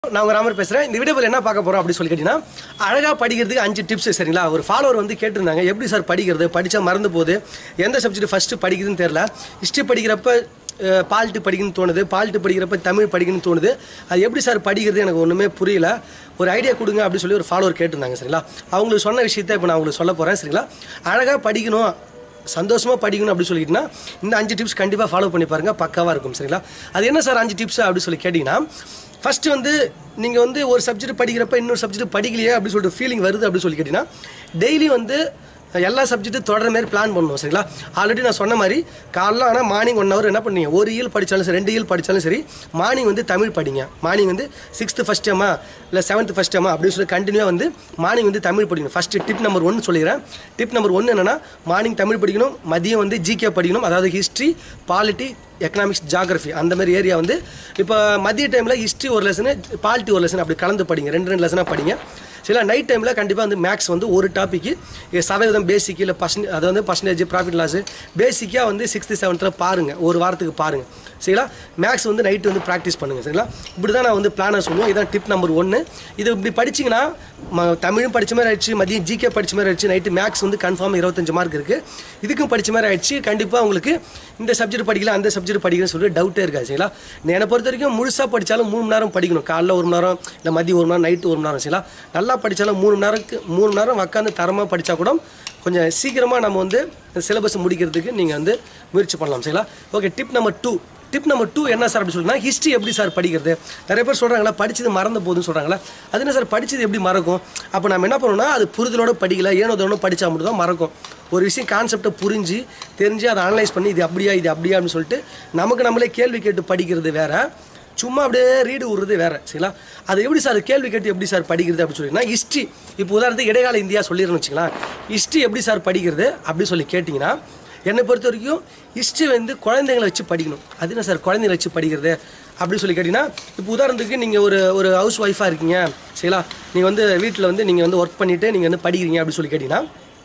நான் உங்க ராமர் பேசுறேன் இந்த வீடியோவில் என்ன பார்க்க போறோம் அப்படி சொல்லி கேட்டீங்கன்னா அழகா படிக்கிறதுக்கு அஞ்சு டிப்ஸ் சரிங்களா ஒரு ஃபாலோவர் வந்து கேட்டிருந்தாங்க எப்படி சார் படிக்கிறது படிச்சா மறந்து போகுது எந்த சப்ஜெக்ட் ஃபர்ஸ்ட் படிக்குதுன்னு தெரியல ஹிஸ்ட்ரி படிக்கிறப்ப பால்ட்டு படிக்கணும்னு தோணுது பால்ட்டு படிக்கிறப்ப தமிழ் படிக்கணும்னு தோணுது அது எப்படி சார் படிக்கிறது எனக்கு ஒன்றுமே புரியல ஒரு ஐடியா கொடுங்க அப்படின்னு சொல்லி ஒரு ஃபாலோவர் கேட்டிருந்தாங்க சரிங்களா அவங்களுக்கு சொன்ன விஷயத்தை இப்போ நான் உங்களுக்கு சொல்ல போகிறேன் சரிங்களா அழகாக படிக்கணும் சந்தோஷமாக படிக்கணும் அப்படி சொல்லிக்கிட்டீங்கன்னா இந்த அஞ்சு டிப்ஸ் கண்டிப்பாக ஃபாலோ பண்ணி பாருங்கள் பக்காவாக இருக்கும் சரிங்களா அது என்ன சார் அஞ்சு டிப்ஸ் அப்படி சொல்லி கேட்டிங்கன்னா ஃபஸ்ட்டு வந்து நீங்கள் வந்து ஒரு சப்ஜெக்ட் படிக்கிறப்ப இன்னொரு சப்ஜெக்ட் படிக்கலையே அப்படி சொல்லிட்டு ஃபீலிங் வருது அப்படி சொல்லி கேட்டிங்கன்னா டெய்லி வந்து எல்லா சப்ஜெக்ட்டும் தொடர மாதிரி பிளான் பண்ணணும் சரிங்களா ஆல்ரெடி நான் சொன்ன மாதிரி காலைல ஆனால் மார்னிங் ஒன் ஹவர் என்ன பண்ணீங்க ஒரு இயல் படித்தாலும் சரி ரெண்டு இயல் படித்தாலும் சரி மார்னிங் வந்து தமிழ் படிங்க மார்னிங் வந்து சிக்ஸ்த்து ஃபஸ்ட் டேமா இல்லை செவன்த் ஃபஸ்ட் டேமா அப்படின்னு சொல்லி கண்டினியூவாக வந்து மார்னிங் வந்து தமிழ் படிக்கணும் ஃபஸ்ட்டு டிப் நம்பர் ஒன்று சொல்லிடுறேன் டிப் நம்பர் ஒன்று என்னென்னா மார்னிங் தமிழ் படிக்கணும் மதியம் வந்து ஜிகே படிக்கணும் அதாவது ஹிஸ்ட்ரி பாலிட்டி எக்கனாமிக்ஸ் ஜாகிரஃபி அந்த மாதிரி ஏரியா வந்து இப்போ மதிய டைமில் ஹிஸ்ட்ரி ஒரு லெசனு பாலிட்டி ஒரு லெசன் அப்படி கலந்து படிங்க ரெண்டு ரெண்டு லெசனாக படிங்க சில நைட் டைமில் கண்டிப்பாக வந்து மேக்ஸ் வந்து ஒரு டாப்பிக்கு சதவீதம் பேசிக் இல்லை பர்சன்ட் அது வந்து பர்சன்டேஜ் ப்ராஃபிட் லாஸு பேசிக்காக வந்து சிக்ஸ்த்து செவன்த்தில் பாருங்கள் ஒரு வாரத்துக்கு பாருங்கள் சரிங்களா மேக்ஸ் வந்து நைட்டு வந்து ப்ராக்டிஸ் பண்ணுங்கள் சரிங்களா இப்படி தான் நான் வந்து பிளானர் சொல்லுவோம் இதான் டிப் நம்பர் ஒன்று இது இப்படி படிச்சிங்கன்னா ம தமிழும் படித்த மாதிரி ஆயிடுச்சு மதியம் ஜிகே படித்த மாதிரி ஆயிடுச்சு நைட்டு மேக்ஸ் வந்து கன்ஃபார்ம் இருபத்தஞ்சு மார்க் இருக்குது இதுக்கும் படித்த மாதிரி ஆயிடுச்சு கண்டிப்பாக உங்களுக்கு இந்த சப்ஜெக்ட் படிக்கல அந்த சப்ஜெக்ட் படிக்கலன்னு சொல்லி டவுட்டே இருக்காது சரிங்களா என்னை பொறுத்த வரைக்கும் முழுசாக படித்தாலும் மூணு மணி நேரம் படிக்கணும் காலைல ஒரு மணி நேரம் இல்லை மதியம் ஒரு மணி நேரம் நைட்டு ஒரு மணி நேரம் சரிங்களா நல்லா படித்தாலும் மூணு மணி நேரத்துக்கு மூணு மணி நேரம் உட்காந்து தரமாக படித்தா கூட கொஞ்சம் சீக்கிரமாக நம்ம வந்து சிலபஸ் முடிக்கிறதுக்கு நீங்கள் வந்து முயற்சி பண்ணலாம் சரிங்களா okay tip number two tip number two என்ன சார் அப்படி சொல்லுன்னா ஹிஸ்ட்ரி எப்படி சார் படிக்கிறது நிறைய பேர் சொல்கிறாங்களா படிச்சது மறந்த போதுன்னு சொல்கிறாங்களா அது என்ன சார் படிச்சது எப்படி மறக்கும் அப்போ நம்ம என்ன பண்ணணும்னா அது புரிதலோட படிக்கல ஏனோ தோணோ படித்தா மட்டும் தான் மறக்கும் ஒரு விஷயம் கான்செப்டை புரிஞ்சு தெரிஞ்சு அதை அனலைஸ் பண்ணி இது அப்படியா இது அப்படியா அப்படின்னு சொல்லிட்டு நமக்கு நம்மளே கேள்வி கேட்டு படிக்கிறது வேற சும்மா அப்படியே ரீடு விடுறது வேற சரிங்களா அது எப்படி சார் கேள்வி கேட்டு எப்படி சார் படிக்கிறது அப்படின்னு சொல்லிங்கன்னா ஹிஸ்ட்ரி இப்போ உதாரணத்துக்கு இடைக்கால இந்தியா சொல்லிடுறேன்னு வச்சுக்கலாம் ஹிஸ்ட்ரி எப்படி சார் படிக்கிறது அப்படி சொல்லி கேட்டிங்கன்னா என்னை பொறுத்த வரைக்கும் ஹிஸ்ட்ரி வந்து குழந்தைங்களை வச்சு படிக்கணும் அது என்ன சார் குழந்தைங்களை வச்சு படிக்கிறது அப்படின்னு சொல்லி கேட்டிங்கன்னா இப்போ உதாரணத்துக்கு நீங்கள் ஒரு ஒரு ஹவுஸ் ஒய்ஃபாக இருக்கீங்க சரிங்களா நீங்கள் வந்து வீட்டில் வந்து நீங்கள் வந்து ஒர்க் பண்ணிவிட்டு நீங்கள் வந்து படிக்கிறீங்க அப்படின்னு சொல்லி கேட்டிங்கன்னா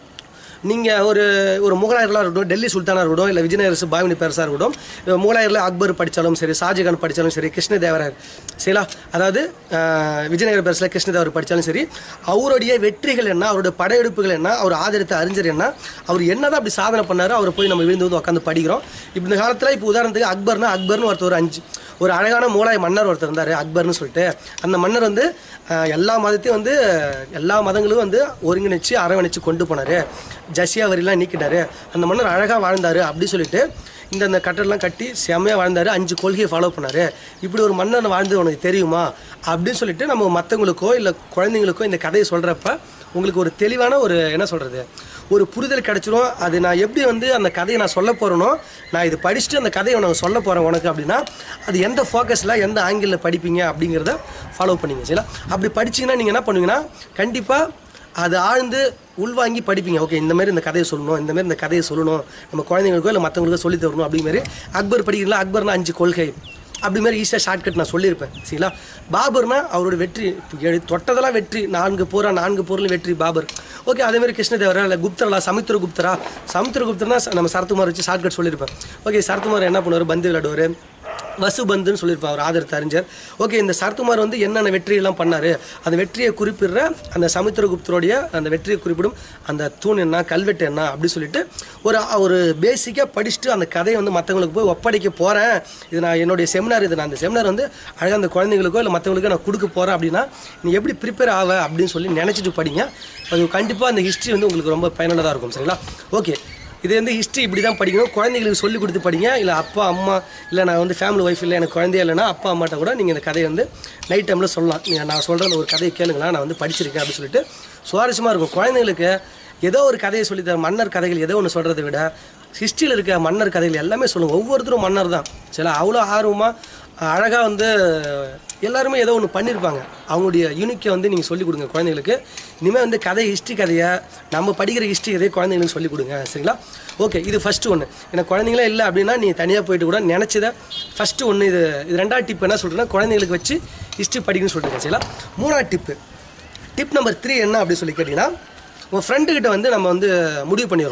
நீங்கள் ஒரு ஒரு முகலாயர்களாக இருக்கட்டும் டெல்லி சுல்தானாக இருக்கட்டும் இல்லை விஜயநகரசு பாவினி பேரஸாக இருக்கட்டும் இப்போ முகலாயரில் அக்பர் படித்தாலும் சரி ஷாஜகான் படித்தாலும் சரி கிருஷ்ணதேவராயர் சரிங்களா அதாவது ஆஹ், விஜயநகர பேரஸில் கிருஷ்ணதேவர் படித்தாலும் சரி அவருடைய வெற்றிகள் என்ன அவருடைய படையெடுப்புகள் என்ன அவர் ஆதரித்த அறிஞர் என்ன அவர் என்னதான் அப்படி சாதனை பண்ணாரோ அவரை போய் நம்ம விழுந்து வந்து உட்காந்து படிக்கிறோம் இப்போ இந்த காலத்தில் இப்போ உதாரணத்துக்கு அக்பர்னா அக்பர்னு ஒருத்தர் ஒரு அஞ்சு ஒரு அழகான மூலாய மன்னர் ஒருத்தர் இருந்தார் அக்பர்னு சொல்லிட்டு அந்த மன்னர் வந்து ஆஹ், எல்லா மதத்தையும் வந்து எல்லா மதங்களும் வந்து ஒருங்கிணைச்சு அரவணைச்சு கொண்டு போனார் ஜசியா வரிலாம் நீக்கிட்டாரு அந்த மன்னர் அழகாக வாழ்ந்தார் அப்படி சொல்லிட்டு இந்த இந்த கட்டடம்லாம் கட்டி செம்மையாக வாழ்ந்தார் அஞ்சு கொள்கையை ஃபாலோ பண்ணார் இப்படி ஒரு மன்னர் வாழ்ந்து உனக்கு தெரியுமா அப்படின்னு சொல்லிட்டு நம்ம மற்றவங்களுக்கோ இல்லை குழந்தைங்களுக்கோ இந்த கதையை சொல்கிறப்ப உங்களுக்கு ஒரு தெளிவான ஒரு என்ன சொல்கிறது ஒரு புரிதல் கிடச்சிரும் அது நான் எப்படி வந்து அந்த கதையை நான் சொல்ல போகிறேனோ நான் இது படிச்சுட்டு அந்த கதையை உனக்கு சொல்ல போகிறேன் உனக்கு அப்படின்னா அது எந்த ஃபோக்கஸில் எந்த ஆங்கிளில் படிப்பீங்க அப்படிங்கிறத ஃபாலோ பண்ணிங்க சரிங்களா அப்படி படிச்சீங்கன்னா நீங்கள் என்ன பண்ணுவீங்கன்னா கண்டிப்பாக அது ஆழ்ந்து உள்வாங்கி படிப்பீங்க ஓகே இந்த மாதிரி இந்த கதையை சொல்லணும் இந்த மாதிரி இந்த கதையை சொல்லணும் நம்ம குழந்தைங்களுக்கோ இல்லை மற்றவங்களுக்கோ சொல்லி தரணும் அப்படிங்கிற மாதிரி அக்பர் படிக்கிறீங்களா அக்பர்னா அஞ்சு கொள்கை அப்படி மாதிரி ஈஸியாக ஷார்ட்கட் நான் சொல்லியிருப்பேன் சரிங்களா பாபர்னா அவரோட வெற்றி எழு- தொட்டதெல்லாம் வெற்றி நான்கு போரா நான்கு போரில் வெற்றி பாபர் ஓகே அதே மாதிரி கிருஷ்ணதேவரா இல்லை குப்தரலா சமுத்திர குப்தரா சமுத்திர குப்தர்னா நம்ம சரத்குமார் வச்சு ஷார்ட்கட் சொல்லியிருப்பேன் ஓகே சரத்குமார் என்ன பண்ணுவார் பந்து விளையாடுவார் வசுபந்துன்னு சொல்லியிருப்பார் அவர் ஆதரத்த அறிஞர் ஓகே இந்த சரத்குமார் வந்து என்னென்ன வெற்றியெல்லாம் பண்ணார் அந்த வெற்றியை குறிப்பிடுற அந்த சமுத்திரகுப்தருடைய அந்த வெற்றியை குறிப்பிடும் அந்த தூண் என்ன கல்வெட்டு என்ன அப்படி சொல்லிட்டு ஒரு ஒரு பேசிக்காக படிச்சுட்டு அந்த கதையை வந்து மற்றவங்களுக்கு போய் ஒப்படைக்க போகிறேன் இது நான் என்னுடைய செமினார் இது நான் அந்த செமினார் வந்து அழகாக அந்த குழந்தைங்களுக்கோ இல்லை மற்றவங்களுக்கோ நான் கொடுக்க போகிறேன் அப்படின்னா நீ எப்படி ப்ரிப்பேர் ஆவ அப்படின்னு சொல்லி நினச்சிட்டு படிங்க அது கண்டிப்பாக அந்த ஹிஸ்ட்ரி வந்து உங்களுக்கு ரொம்ப பயனுள்ளதாக இருக்கும் சரிங்களா ஓகே இது வந்து ஹிஸ்ட்ரி இப்படி தான் படிக்கணும் குழந்தைங்களுக்கு சொல்லி கொடுத்து படிங்க இல்லை அப்பா அம்மா இல்லை நான் வந்து ஃபேமிலி ஒய்ஃப் இல்லை எனக்கு குழந்தைய இல்லைன்னா அப்பா அம்மாட்ட கூட நீங்கள் இந்த கதையை வந்து நைட் டைமில் சொல்லலாம் நீங்கள் நான் சொல்கிற அந்த ஒரு கதையை கேளுங்களா நான் வந்து படிச்சிருக்கேன் அப்படின்னு சொல்லிட்டு சுவாரஸ்யமாக இருக்கும் குழந்தைங்களுக்கு ஏதோ ஒரு கதையை சொல்லித்தர மன்னர் கதைகள் ஏதோ ஒன்று சொல்கிறத விட ஹிஸ்ட்ரியில் இருக்க மன்னர் கதைகள் எல்லாமே சொல்லுங்கள் ஒவ்வொருத்தரும் மன்னர் தான் சில அவ்வளோ ஆர்வமாக அழகாக வந்து எல்லாருமே ஏதோ ஒன்று பண்ணியிருப்பாங்க அவங்களுடைய யூனிக்கை வந்து நீங்கள் சொல்லிக் கொடுங்க குழந்தைங்களுக்கு இனிமேல் வந்து கதை ஹிஸ்ட்ரி கதையை நம்ம படிக்கிற ஹிஸ்ட்ரி கதையை குழந்தைங்களுக்கு சொல்லிக் கொடுங்க சரிங்களா ஓகே இது ஃபஸ்ட்டு ஒன்று எனக்கு குழந்தைங்களே இல்லை அப்படின்னா நீ தனியாக போயிட்டு கூட நினச்சதை ஃபஸ்ட்டு ஒன்று இது இது ரெண்டாவது டிப் என்ன சொல்கிறேன்னா குழந்தைங்களுக்கு வச்சு ஹிஸ்ட்ரி படிக்கணும்னு சொல்லிட்டு சரிங்களா மூணாவது டிப்பு டிப் நம்பர் த்ரீ என்ன அப்படி சொல்லி கேட்டிங்கன்னா உங்கள் ஃப்ரெண்டுக்கிட்ட வந்து நம்ம வந்து முடிவு பண்ணிடுறோம்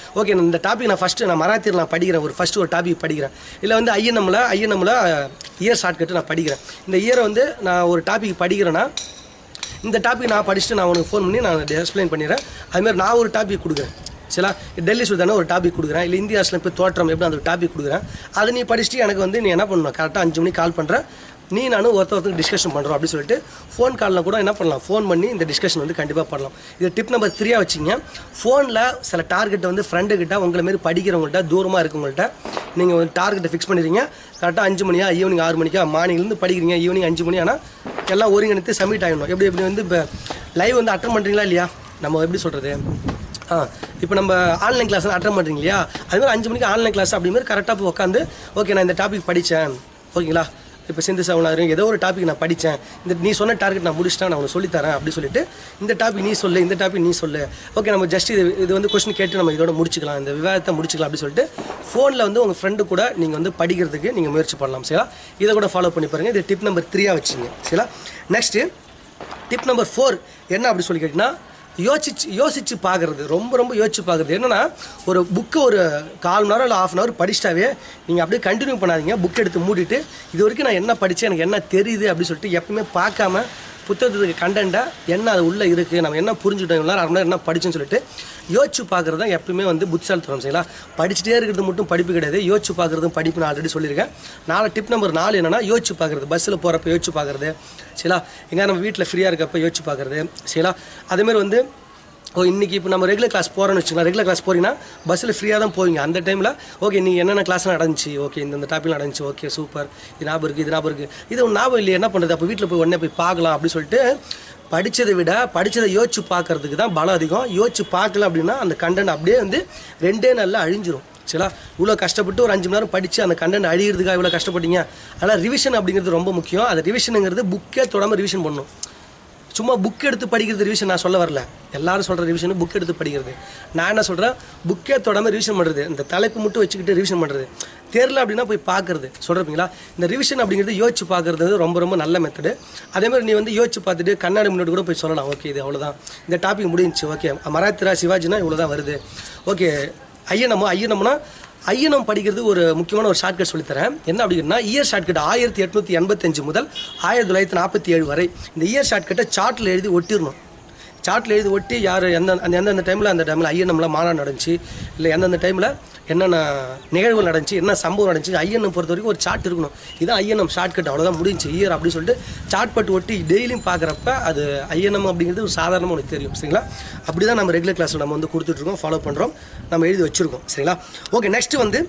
ஓகே இந்த டாபிக் நான் ஃபஸ்ட்டு நான் மராத்தியில் நான் படிக்கிறேன் ஒரு ஃபஸ்ட்டு ஒரு டாபிக் படிக்கிறேன் இல்லை வந்து ஐஎன்எம்மில் ஐஎன்எம்மில் இயர் ஷார்ட்கட்டு நான் படிக்கிறேன் இந்த இயரை வந்து நான் ஒரு டாபிக் படிக்கிறேன்னா இந்த டாபிக் நான் படிச்சுட்டு நான் உனக்கு ஃபோன் பண்ணி நான் எக்ஸ்பிளைன் பண்ணிடுறேன் அதுமாதிரி நான் ஒரு டாபிக் கொடுக்குறேன் சரிங்களா டெல்லி சுல்தானா ஒரு டாபிக் கொடுக்குறேன் இல்லை இந்திய அரசியல் இப்போ தோற்றம் எப்படி அந்த டாபிக் கொடுக்குறேன் அதை நீ படிச்சுட்டு எனக்கு வந்து நீ என்ன பண்ணணும் கரெக்டாக அஞ்சு மணிக்கு கால் பண்ணுற நீ நானும் ஒருத்தர் ஒருத்தருக்கு டிஸ்கஷன் பண்ணுறோம் அப்படின்னு சொல்லிட்டு ஃபோன் காலில் கூட என்ன பண்ணலாம் ஃபோன் பண்ணி இந்த டிஸ்கஷன் வந்து கண்டிப்பாக பண்ணலாம் இது டிப் நம்பர் த்ரீயாக வச்சிங்க ஃபோனில் சில டார்கெட்டை வந்து ஃப்ரெண்டு கிட்ட உங்களை மாரி படிக்கிறவங்கள்ட்ட தூரமாக இருக்கவங்கள்ட்ட நீங்கள் வந்து டார்கெட்டை ஃபிக்ஸ் பண்ணிடுறீங்க கரெக்டாக அஞ்சு மணியா ஈவினிங் ஆறு மணிக்கா மார்னிங்லேருந்து படிக்கிறீங்க ஈவினிங் அஞ்சு மணி ஆனால் எல்லாம் ஒருங்கிணைத்து சப்மிட் ஆகிடணும் எப்படி எப்படி வந்து இப்போ லைவ் வந்து அட்டன் பண்ணுறீங்களா இல்லையா நம்ம எப்படி சொல்கிறது ஆ இப்போ நம்ம ஆன்லைன் கிளாஸ் அட்டன் பண்ணுறீங்க இல்லையா அது மாதிரி அஞ்சு மணிக்கு ஆன்லைன் கிளாஸ் அப்படி மாதிரி கரெக்டாக போய் உட்காந்து ஓகே நான் இந்த டாபிக் படித்தேன் ஓகேங்களா இப்போ சிந்து சவனாரு ஏதோ ஒரு டாபிக் நான் படித்தேன் இந்த நீ சொன்ன டார்கெட் நான் முடிச்சிட்டேன் நான் உனக்கு சொல்லித்தரேன் அப்படி சொல்லிட்டு இந்த டாபிக் நீ சொல்லு இந்த டாபிக் நீ சொல்லு ஓகே நம்ம ஜஸ்ட் இது இது வந்து கொஸ்டின் கேட்டு நம்ம இதோட முடிச்சுக்கலாம் இந்த விவாதத்தை முடிச்சுக்கலாம் அப்படி சொல்லிட்டு ஃபோனில் வந்து உங்கள் ஃப்ரெண்டு கூட நீங்கள் வந்து படிக்கிறதுக்கு நீங்கள் முயற்சி பண்ணலாம் சரியா இதை கூட ஃபாலோ பண்ணி பாருங்கள் இது டிப் நம்பர் த்ரீயாக வச்சுங்க சரியா நெக்ஸ்ட்டு டிப் நம்பர் ஃபோர் என்ன அப்படி சொல்லி கேட்டிங்கன்னா யோசிச்சு யோசிச்சு பார்க்குறது ரொம்ப ரொம்ப யோசிச்சு பார்க்குறது என்னன்னா ஒரு புக்கை ஒரு கால் மணி நேரம் இல்லை ஆஃப் அன் ஹவர் படிச்சிட்டாவே நீங்கள் அப்படியே கண்டினியூ பண்ணாதீங்க புக் எடுத்து மூடிட்டு இது வரைக்கும் நான் என்ன படித்தேன் எனக்கு என்ன தெரியுது அப்படின்னு சொல்லிட்டு எப்பவுமே பார்க்காம புத்தகத்துக்கு கண்டென்ட்டை என்ன அது உள்ளே இருக்குது நம்ம என்ன புரிஞ்சுட்டோம் இவ்வளோ நேரம் அரை மணி நேரம் என்ன படிச்சோன்னு சொல்லிட்டு யோசிச்சு பார்க்குறது தான் எப்பவுமே வந்து புத்திசாலித்தனம் செய்யலாம் படிச்சுட்டே இருக்கிறது மட்டும் படிப்பு கிடையாது யோசிச்சு பார்க்குறதும் படிப்பு நான் ஆல்ரெடி சொல்லியிருக்கேன் நாலு டிப் நம்பர் நாலு என்னன்னா யோசிச்சு பார்க்குறது பஸ்ஸில் போகிறப்ப யோசிச்சு பார்க்குறது சரிங்களா எங்கே நம்ம வீட்டில் ஃப்ரீயாக இருக்கப்ப யோசிச்சு பார்க்குறது சரிங்களா அதேமாதிரி வந்து ஓ இன்னைக்கு இப்போ நம்ம ரெகுலர் கிளாஸ் போகிறோன்னு வச்சுக்கலாம் ரெகுலர் கிளாஸ் போறீங்கன்னா பஸ்ஸில் ஃப்ரீயாக தான் போவீங்க அந்த டைமில் ஓகே நீ என்னென்ன கிளாஸ் நடந்துச்சு ஓகே இந்த டாபிக் நடந்துச்சு ஓகே சூப்பர் இது ஞாபகம் இருக்குது இது ஞாபகம் இருக்குது இது ஒன்று ஞாபகம் இல்லையே என்ன பண்ணுறது அப்போ வீட்டில் போய் உடனே போய் பார்க்கலாம் அப்படின்னு சொல்லிட்டு படித்ததை விட படித்ததை யோசிச்சு பார்க்கறதுக்கு தான் பலம் அதிகம் யோசிச்சு பார்க்கல அப்படின்னா அந்த கண்டென்ட் அப்படியே வந்து ரெண்டே நாளில் அழிஞ்சிரும் சரிங்களா இவ்வளோ கஷ்டப்பட்டு ஒரு அஞ்சு மணி நேரம் படித்து அந்த கண்டென்ட் அழியிறதுக்காக இவ்வளோ கஷ்டப்பட்டீங்க அதனால் ரிவிஷன் அப்படிங்கிறது ரொம்ப முக்கியம் அந்த ரிவிஷனுங்கிறது புக்கே தொடாமல் ரிவிஷன் பண்ணணும் சும்மா புக் எடுத்து படிக்கிறது ரிவிஷன் நான் சொல்ல வரல எல்லாரும் சொல்கிற ரிவிஷன் புக் எடுத்து படிக்கிறது நான் என்ன சொல்கிறேன் புக்கே தொடாமல் ரிவிஷன் பண்ணுறது இந்த தலைப்பு மட்டும் வச்சுக்கிட்டு ரிவிஷன் பண்ணுறது தெரில அப்படின்னா போய் பார்க்குறது சொல்கிறப்பீங்களா இந்த ரிவிஷன் அப்படிங்கிறது யோசிச்சு பார்க்குறது வந்து ரொம்ப ரொம்ப நல்ல மெத்தடு அதேமாதிரி நீ வந்து யோசிச்சு பார்த்துட்டு கண்ணாடி முன்னாடி கூட போய் சொல்லலாம் ஓகே இது அவ்வளோதான் இந்த டாபிக் முடிஞ்சுச்சு ஓகே மராத்திரா சிவாஜினா இவ்வளோ தான் வருது ஓகே ஐயனமோ ஐயனம்னா ஐயனம் படிக்கிறது ஒரு முக்கியமான ஒரு ஷார்ட்கட் சொல்லித்தரேன் என்ன அப்படின்னா இயர் ஷார்ட்கட் ஆயிரத்தி எட்நூற்றி எண்பத்தஞ்சு முதல் ஆயிரத்தி தொள்ளாயிரத்தி நாற்பத்தி ஏழு வரை இந்த இயர் ஷார்ட்கட்டை சார்ட்டில் எழுதி ஒட்டிடணும் சார்ட்டில் எழுதி ஒட்டி யார் எந்த அந்த எந்தெந்த டைமில் அந்த டைமில் ஐஎன்எம்ல மாநாடு நடந்துச்சு இல்லை எந்தெந்த டைமில் என்னென்ன நிகழ்வுகள் நடந்துச்சு என்ன சம்பவம் நடந்துச்சு ஐஎன்எம் பொறுத்த வரைக்கும் ஒரு சார்ட் இருக்கணும் இதான் ஐஎன்எம் ஷார்ட்கட் அவ்வளோதான் முடிஞ்சு இயர் அப்படின்னு சொல்லிட்டு சார்ட் பட்டு ஒட்டி டெய்லியும் பார்க்குறப்ப அது ஐஎன்எம் அப்படிங்கிறது ஒரு சாதாரணமாக உனக்கு தெரியும் சரிங்களா அப்படி தான் நம்ம ரெகுலர் கிளாஸில் நம்ம வந்து கொடுத்துட்ருக்கோம் ஃபாலோ பண்ணுறோம் நம்ம எழுதி வச்சுருக்கோம் சரிங்களா ஓகே நெக்ஸ்ட் வந்து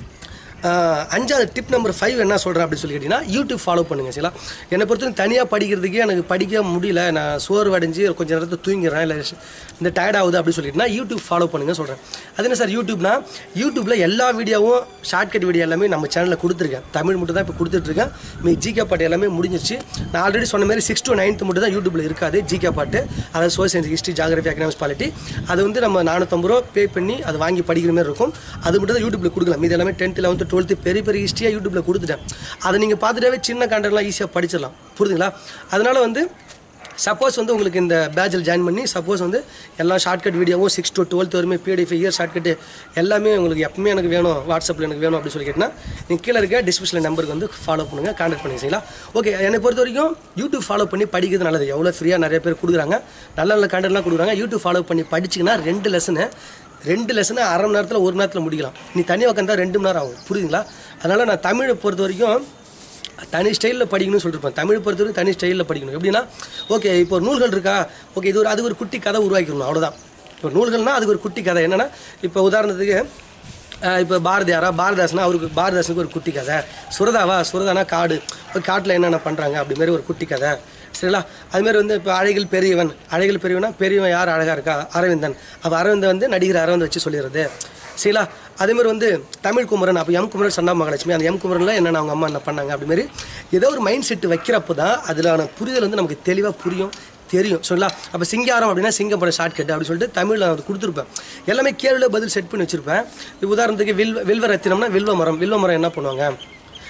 ஆஹ் அஞ்சாவது டிப் நம்பர் ஃபைவ் என்ன சொல்கிறேன் அப்படின்னு சொல்லி கேட்டிங்கன்னா யூடியூப் ஃபாலோ பண்ணுங்க சரிங்களா என்னை பொறுத்தவரைக்கும் தனியாக படிக்கிறதுக்கே எனக்கு படிக்க முடியல நான் சோர்வு அடைஞ்சு கொஞ்ச நேரத்தை தூங்கிடுறேன் இல்லை இந்த டயர்ட் ஆகுது அப்படின்னு சொல்லிட்டுனா யூடியூப் ஃபாலோ பண்ணுங்க சொல்கிறேன் அது என்ன சார் யூடியூப்னா யூடியூப்பில் எல்லா வீடியோவும் ஷார்ட்கட் வீடியோ எல்லாமே நம்ம சேனலில் கொடுத்துருக்கேன் தமிழ் மட்டும் தான் இப்போ கொடுத்துட்ருக்கேன் மீ ஜிகே பாட்டு எல்லாமே முடிஞ்சிருச்சு நான் ஆல்ரெடி சொன்ன மாதிரி சிக்ஸ் டு நைன்த் மட்டும் தான் யூடியூப்பில் இருக்காது ஜிகே பாட்டு அதாவது social science history geography economics polity அது வந்து நம்ம நானூற்றம்பது ரூபா பே பண்ணி அதை வாங்கி படிக்கிற மாதிரி இருக்கும் அது மட்டும் தான் யூடியூப்பில் கொடுக்கலாம் இது எல்லாமே டென்த் லெவன்த்து டுவெல்த்து பெரிய பெரிய ஹிஸ்ட்ரியாக யூடியூப்பில் கொடுத்துட்டேன் அதை நீங்கள் பார்த்துட்டாவே சின்ன கண்டென்ட்லாம் ஈஸியாக படிச்சிடலாம் புரியுதுங்களா அதனால் வந்து சப்போஸ் வந்து உங்களுக்கு இந்த பேட்சில் ஜாயின் பண்ணி சப்போஸ் வந்து எல்லா ஷார்ட்கட் வீடியோவும் சிக்ஸ் டு டுவெல்த் வரைமே பிடிஎஃப் இயர் ஷார்ட்கட்டு எல்லாமே உங்களுக்கு எப்பவுமே எனக்கு வேணும் வாட்ஸ்அப்பில் எனக்கு வேணும் அப்படின்னு சொல்லி கேட்டிங்கன்னா நீங்கள் கீழே இருக்க டிஸ்கிரிப்ஷனில் நம்பருக்கு வந்து ஃபாலோ பண்ணுங்கள் கான்டாக்ட் பண்ணி சரிங்களா ஓகே என்னை பொறுத்த வரைக்கும் யூடியூப் ஃபாலோ பண்ணி படிக்கிறது நல்லது எவ்வளோ ஃப்ரீயாக நிறைய பேர் கொடுக்குறாங்க நல்ல நல்ல கண்டென்ட்லாம் கொடுக்குறாங்க யூடியூப் ஃபாலோ பண்ணி படிச்சிங்கன்னா ரெண்டு லெசனு ரெண்டு லெசனை அரை மணி நேரத்தில் ஒரு நேரத்தில் முடிக்கலாம் நீ தனியாக உட்காந்தா ரெண்டு மணி நேரம் ஆகும் புரியுதுங்களா அதனால் நான் தமிழை பொறுத்த வரைக்கும் தனி ஸ்டைலில் படிக்கணும்னு சொல்லியிருப்பேன் தமிழ் பொறுத்த வரைக்கும் தனி ஸ்டைலில் படிக்கணும் எப்படின்னா ஓகே இப்போ ஒரு நூல்கள் இருக்கா ஓகே இது ஒரு அது ஒரு குட்டி கதை உருவாக்கிக்கணும் அவ்வளோதான் இப்போ நூல்கள்னால் அதுக்கு ஒரு குட்டி கதை என்னென்னா இப்போ உதாரணத்துக்கு ஆஹ் இப்போ பாரதியாரா பாரதாசனா அவருக்கு பாரதாசனுக்கு ஒரு குட்டி கதை சுரதாவா சுரதானா காடு காட்டில் என்னென்ன பண்ணுறாங்க அப்படி மாதிரி ஒரு குட்டி கதை சரிங்களா அதுமாரி வந்து இப்போ அழகில் பெரியவன் அழகில் பெரியவனா பெரியவன் யார் அழகாக இருக்கா அரவிந்தன் அப்போ அரவிந்தன் வந்து நடிகர் அரவிந்த் வச்சு சொல்லிடுறது சரிங்களா அதேமாதிரி வந்து தமிழ் குமரன் அப்போ எம் குமரன் சன்னா மகாலட்சுமி அந்த எம் குமரனில் என்னென்ன அவங்க அம்மா என்ன பண்ணாங்க அப்படி மாதிரி ஏதோ ஒரு மைண்ட் செட் வைக்கிறப்போ தான் அதிலான புரிதல் வந்து நமக்கு தெளிவாக புரியும் தெரியும் சரிங்களா அப்போ சிங்காரம் அப்படின்னா சிங்கம் படம் ஷார்ட் கட் அப்படின்னு சொல்லிட்டு தமிழில் நான் கொடுத்துருப்பேன் எல்லாமே கேள்வியில் பதில் செட் பண்ணி வச்சுருப்பேன் இப்போ உதாரணத்துக்கு வில் வில்வ ரத்தினம்னா வில்வ மரம் வில்வ மரம் என்ன பண்ணுவாங்க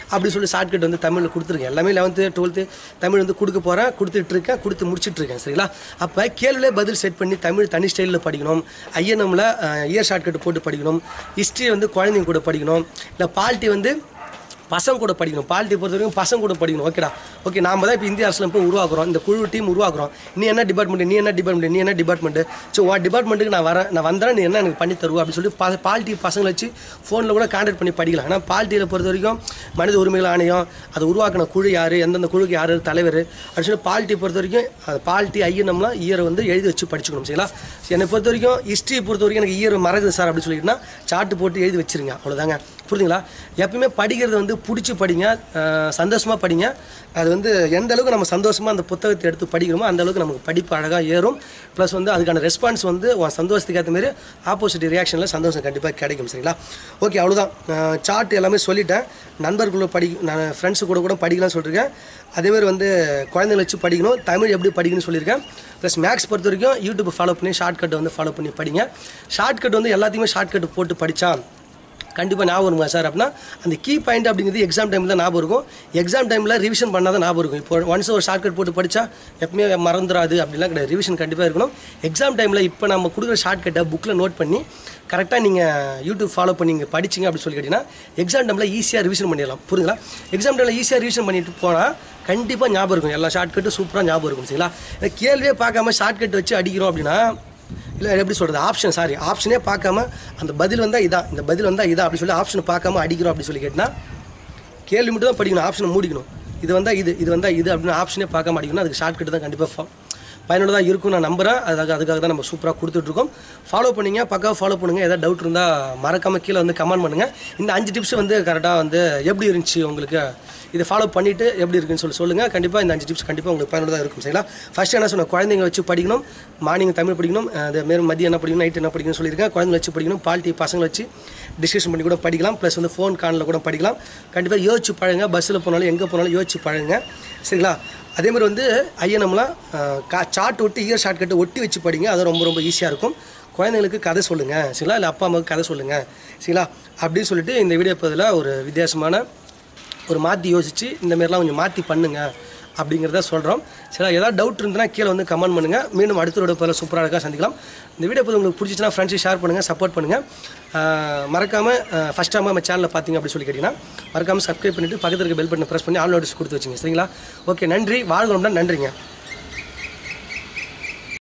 அப்படி சொல்லி ஷார்ட்கட் வந்து தமிழில் கொடுத்துருக்கேன் எல்லாமே லெவன்த்து டுவெல்த்து தமிழ் வந்து கொடுக்க போகிறேன் கொடுத்துட்டு இருக்கேன் கொடுத்து முடிச்சிட்டு இருக்கேன் சரிங்களா அப்போ கேள்வியிலே பதில் செட் பண்ணி தமிழ் தனி ஸ்டைலில் படிக்கணும் ஐஎன்எம்ல இயர் ஷார்ட்கட் போட்டு படிக்கணும் ஹிஸ்ட்ரி வந்து குழந்தைங்க கூட படிக்கணும் இல்லை பால்ட்டி வந்து பசங்க கூட படிக்கணும் பாலிட்டி பொறுத்த வரைக்கும் பசங்க கூட படிக்கணும் ஓகேடா ஓகே நாம தான் இப்போ இந்திய அரசில் இப்போ உருவாக்குறோம் இந்த குழு டீம் உருவாக்குறோம் நீ என்ன டிபார்ட்மெண்ட் நீ என்ன டிபார்ட்மெண்ட் நீ என்ன டிபார்ட்மெண்ட் ஸோ உன் டிபார்ட்மெண்ட்டுக்கு நான் வரேன் நான் வந்தேன் நீ என்ன எனக்கு பண்ணி தருவா அப்படின்னு சொல்லி பா பாலிட்டி பசங்களை வச்சு ஃபோனில் கூட கான்டாக்ட் பண்ணி படிக்கலாம் ஆனால் பாலிட்டியில் பொறுத்த வரைக்கும் மனித உரிமைகள் ஆணையம் அதை உருவாக்கின குழு யார் எந்தெந்த குழுக்கு யார் தலைவர் அப்படின்னு சொல்லி பாலிட்டி பொறுத்த வரைக்கும் அது பாலிட்டி ஐயனம்லாம் இயரை வந்து எழுதி வச்சு படிச்சுக்கணும் சரிங்களா என்னை பொறுத்த வரைக்கும் ஹிஸ்ட்ரி பொறுத்த வரைக்கும் எனக்கு இயர் மறக்குது சார் அப்படின்னு சொல்லிட்டுனா சார்ட்டு போட்டு எழுதி வச்சிருங்க அவ்வளோதாங்க புரியுதுங்களா எப்பவுமே படிக்கிறது வந்து பிடிச்சி படிங்க சந்தோஷமாக படிங்க அது வந்து எந்த அளவுக்கு நம்ம சந்தோஷமாக அந்த புத்தகத்தை எடுத்து படிக்கிறோமோ அந்த அளவுக்கு நமக்கு படிப்பு அழகாக ஏறும் ப்ளஸ் வந்து அதுக்கான ரெஸ்பான்ஸ் வந்து உன் சந்தோஷத்துக்கு ஏற்ற மாதிரி ஆப்போசிட் ரியாக்ஷனில் சந்தோஷம் கண்டிப்பாக கிடைக்கும் சரிங்களா ஓகே அவ்வளோதான் சார்ட் எல்லாமே சொல்லிட்டேன் நண்பர்களுள்ள படி நான் ஃப்ரெண்ட்ஸு கூட கூட படிக்கலாம்னு சொல்லியிருக்கேன் அதேமாதிரி வந்து குழந்தைங்களை வச்சு படிக்கணும் தமிழ் எப்படி படிக்கணும்னு சொல்லியிருக்கேன் ப்ளஸ் மேக்ஸ் பொறுத்த வரைக்கும் யூடியூப் ஃபாலோ பண்ணி ஷார்ட்கட் வந்து ஃபாலோ பண்ணி படிங்க ஷார்ட்கட் வந்து எல்லாத்தையுமே ஷார்ட்கட் போட்டு படித்தா கண்டிப்பாக ஞாபகம் வருமா சார் அப்படின்னா அந்த கீ பாயிண்ட் அப்படிங்கிறது எக்ஸாம் டைமில் தான் ஞாபகம் இருக்கும் எக்ஸாம் டைமில் ரிவிஷன் பண்ணால் தான் ஞாபகம் இருக்கும் இப்போ ஒன்ஸ் ஒரு ஷார்ட்கட் போட்டு படித்தா எப்பவுமே மறந்துடாது அப்படிலாம் கிடையாது ரிவிஷன் கண்டிப்பாக இருக்கணும் எக்ஸாம் டைமில் இப்போ நம்ம கொடுக்குற ஷார்ட்கட்டை புக்கில் நோட் பண்ணி கரெக்டாக நீங்கள் யூடியூப் ஃபாலோ பண்ணி நீங்கள் படிச்சிங்க அப்படின்னு சொல்லி கேட்டிங்கன்னா எக்ஸாம் டைமில் ஈஸியாக ரிவிஷன் பண்ணிடலாம் புரியுங்களா எக்ஸாம் டைமில் ஈஸியாக ரிவிஷன் பண்ணிட்டு போனால் கண்டிப்பாக ஞாபகம் இருக்கும் எல்லா ஷார்ட்கட்டும் சூப்பராக ஞாபகம் இருக்கும் சரிங்களா எனக்கு கேள்வியே பார்க்காம ஷார்ட்கட் வச்சு அடிக்கிறோம் அப்படின்னா இல்லை எப்படி சொல்கிறது ஆப்ஷன் சாரி ஆப்ஷனே பார்க்காம அந்த பதில் வந்தால் இதான் இந்த பதில் வந்தால் இதான் அப்படி சொல்லி ஆப்ஷனை பார்க்காம அடிக்கிறோம் அப்படி சொல்லி கேட்டினா கேள்வி மட்டும் தான் படிக்கணும் ஆப்ஷனை மூடிக்கணும் இது வந்தால் இது இது வந்தால் இது அப்படின்னு ஆப்ஷனே பார்க்காம அடிக்கணும் அதுக்கு ஷார்ட்கட் தான் கண்டிப்பாக பயனுள்ளதாக இருக்கும் நான் நம்புறேன் அதுக்காக அதுக்காக தான் நம்ம சூப்பராக கொடுத்துட்ருக்கோம் ஃபாலோ பண்ணுங்க பக்காவாக ஃபாலோ பண்ணுங்கள் ஏதாவது டவுட் இருந்தால் மறக்காமல் கீழே வந்து கமெண்ட் பண்ணுங்கள் இந்த அஞ்சு டிப்ஸ் வந்து கரெக்டாக வந்து எப்படி இருந்துச்சு உங்களுக்கு இதை ஃபாலோ பண்ணிவிட்டு எப்படி இருக்குன்னு சொல்லி சொல்லுங்கள் கண்டிப்பாக இந்த அஞ்சு டிப்ஸ் கண்டிப்பாக உங்களுக்கு பயனுள்ளதாக இருக்கும் சரிங்களா ஃபஸ்ட்டு என்ன சொன்னேன் குழந்தைங்க வச்சு படிக்கணும் மார்னிங் தமிழ் படிக்கணும் அது மாரி மதியம் என்ன படிக்கணும் நைட் என்ன படிக்கணும்னு சொல்லியிருக்கேன் குழந்தைங்க வச்சு படிக்கணும் பால்ட்டி பசங்களை வச்சு டிஸ்கஷன் பண்ணி கூட படிக்கலாம் ப்ளஸ் வந்து ஃபோன் கானில் கூட படிக்கலாம் கண்டிப்பாக யோசிச்சு பழங்க பஸ்ஸில் போனாலும் எங்கே போனாலும் யோசிச்சு பழங்க சரிங்களா அதே மாதிரி வந்து ஐஎன்எம்லாம் கா சார்ட் ஒட்டி இயர் ஷார்ட் கட்டு ஒட்டி வச்சு படிங்க அது ரொம்ப ரொம்ப ஈஸியாக இருக்கும் குழந்தைங்களுக்கு கதை சொல்லுங்கள் சரிங்களா இல்லை அப்பா அம்மாவுக்கு கதை சொல்லுங்கள் சரிங்களா அப்படின்னு சொல்லிட்டு இந்த வீடியோ பதில் ஒரு வித்தியாசமான ஒரு மாற்றி யோசித்து இந்த மாதிரிலாம் கொஞ்சம் மாற்றி பண்ணுங்க அப்படிங்கிறத சொல்கிறோம் சரி ஏதாவது டவுட் இருந்ததுன்னா கீழே வந்து கமெண்ட் பண்ணுங்கள் மீண்டும் அடுத்த ஒரு பதில் சூப்பராக இருக்கா சந்திக்கலாம் இந்த வீடியோ பதில் உங்களுக்கு பிடிச்சிச்சுன்னா ஃப்ரெண்ட்ஸை ஷேர் பண்ணுங்கள் சப்போர்ட் பண்ணுங்கள் மறக்காமல் ஃபஸ்ட் டைம் நம்ம சேனலில் பார்த்தீங்க அப்படி சொல்லி கேட்டிங்கன்னா மறக்காமல் சப்ஸ்கிரைப் பண்ணிவிட்டு பக்கத்தில் இருக்க பெல் பட்டனை ப்ரெஸ் பண்ணி ஆல் நோட்டீஸ் கொடுத்து வச்சுங்க சரிங்களா ஓகே நன்றி வாழ்கிறோம்னா நன்றிங்க